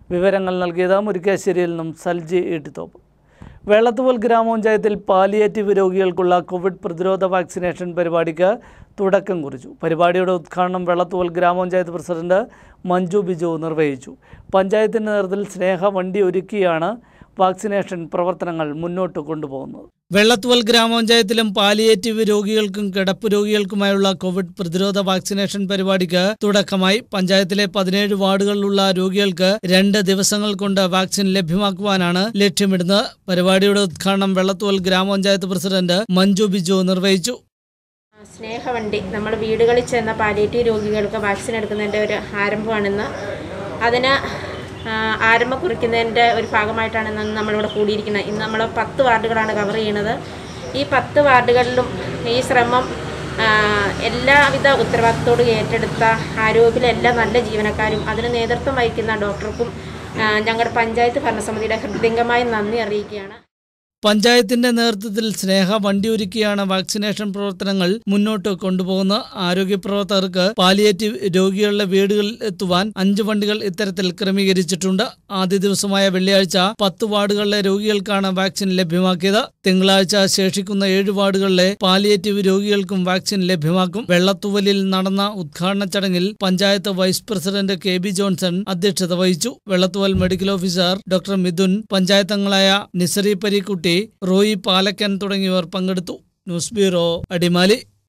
വിവരങ്ങൾ നൽകിയത് മുരിക്കാശ്ശേരിയിൽ നിന്നും സൽജി ഈട്ടിത്തോപ്പ് വെള്ളത്തുവൽ ഗ്രാമപഞ്ചായത്തിൽ പാലിയേറ്റീവ് രോഗികൾക്കുള്ള കോവിഡ് പ്രതിരോധ വാക്സിനേഷൻ പരിപാടിക്ക് തുടക്കം കുറിച്ചു പരിപാടിയുടെ ഉദ്ഘാടനം വെള്ളത്തുവൽ ഗ്രാമപഞ്ചായത്ത് പ്രസിഡന്റ് മഞ്ജു ബിജു നിർവഹിച്ചു പഞ്ചായത്തിൻ്റെ നേതൃത്വത്തിൽ സ്നേഹ വണ്ടി ഒരുക്കിയാണ് വാക്സിനേഷൻ പ്രവർത്തനങ്ങൾ മുന്നോട്ട് കൊണ്ടുപോകുന്നത് വെള്ളത്തുവൽ ഗ്രാമപഞ്ചായത്തിലും പാലിയേറ്റീവ് രോഗികൾക്കും കിടപ്പ് രോഗികൾക്കുമായുള്ള കോവിഡ് പ്രതിരോധ വാക്സിനേഷൻ പരിപാടിക്ക് തുടക്കമായി പഞ്ചായത്തിലെ പതിനേഴ് വാർഡുകളിലുള്ള രോഗികൾക്ക് രണ്ട് ദിവസങ്ങൾ കൊണ്ട് വാക്സിൻ ലഭ്യമാക്കുവാനാണ് ലക്ഷ്യമിടുന്നത് പരിപാടിയുടെ ഉദ്ഘാടനം വെള്ളത്തുവൽ ഗ്രാമപഞ്ചായത്ത് പ്രസിഡന്റ് മഞ്ജു ബിജു നിർവഹിച്ചു സ്നേഹവണ്ടി നമ്മൾ വീടുകളിൽ ചെന്ന പാലിയേറ്റീവ് രോഗികൾക്ക് വാക്സിൻ എടുക്കുന്നതിൻ്റെ ഒരു ആരംഭമാണിന്ന് അതിന് ആ, ആരംഭം കുറിക്കുന്നതിൻ്റെ ഒരു ഭാഗമായിട്ടാണ് ഇന്ന് നമ്മളിവിടെ കൂടിയിരിക്കുന്നത് ഇന്ന് നമ്മൾ പത്ത് വാർഡുകളാണ് കവർ ചെയ്യുന്നത് ഈ പത്ത് വാർഡുകളിലും ഈ ശ്രമം ആ, എല്ലാവിധ ഉത്തരവാദിത്തോടും ഏറ്റെടുത്ത ആരോഗ്യത്തിലെ എല്ലാ നല്ല ജീവനക്കാരും അതിന് നേതൃത്വം വഹിക്കുന്ന ഡോക്ടർക്കും ആ, ഞങ്ങളുടെ പഞ്ചായത്ത് ഭരണസമിതിയുടെ ഹൃദയംഗമായി നന്ദി അറിയിക്കുകയാണ് പഞ്ചായത്തിന്റെ നേതൃത്വത്തിൽ സ്നേഹ വണ്ടി ഒരുക്കിയാണ് വാക്സിനേഷൻ പ്രവർത്തനങ്ങൾ മുന്നോട്ട് കൊണ്ടുപോകുന്നത് ആരോഗ്യ പ്രവർത്തകർക്ക് പാലിയേറ്റീവ് രോഗികളുടെ വീടുകളിൽ എത്തുവാൻ അഞ്ച് വണ്ടികൾ ഇത്തരത്തിൽ ക്രമീകരിച്ചിട്ടുണ്ട് ആദ്യ ദിവസമായ വെള്ളിയാഴ്ച പത്ത് വാർഡുകളിലെ രോഗികൾക്കാണ് വാക്സിൻ ലഭ്യമാക്കിയത് തിങ്കളാഴ്ച ശേഷിക്കുന്ന ഏഴ് വാർഡുകളിലെ പാലിയേറ്റീവ് രോഗികൾക്കും വാക്സിൻ ലഭ്യമാക്കും വെള്ളത്തുവലിൽ നടന്ന ഉദ്ഘാടന ചടങ്ങിൽ panchayat vice president K B Johnson അധ്യക്ഷത വഹിച്ചു Vellathuval medical officer doctor Mithun പഞ്ചായത്തംഗങ്ങളായ നിസറി പരീക്കുട്ടി റോയി പാലക്കൻ തുടങ്ങിയവർ പങ്കെടുത്തു ന്യൂസ് ബ്യൂറോ അടിമാലി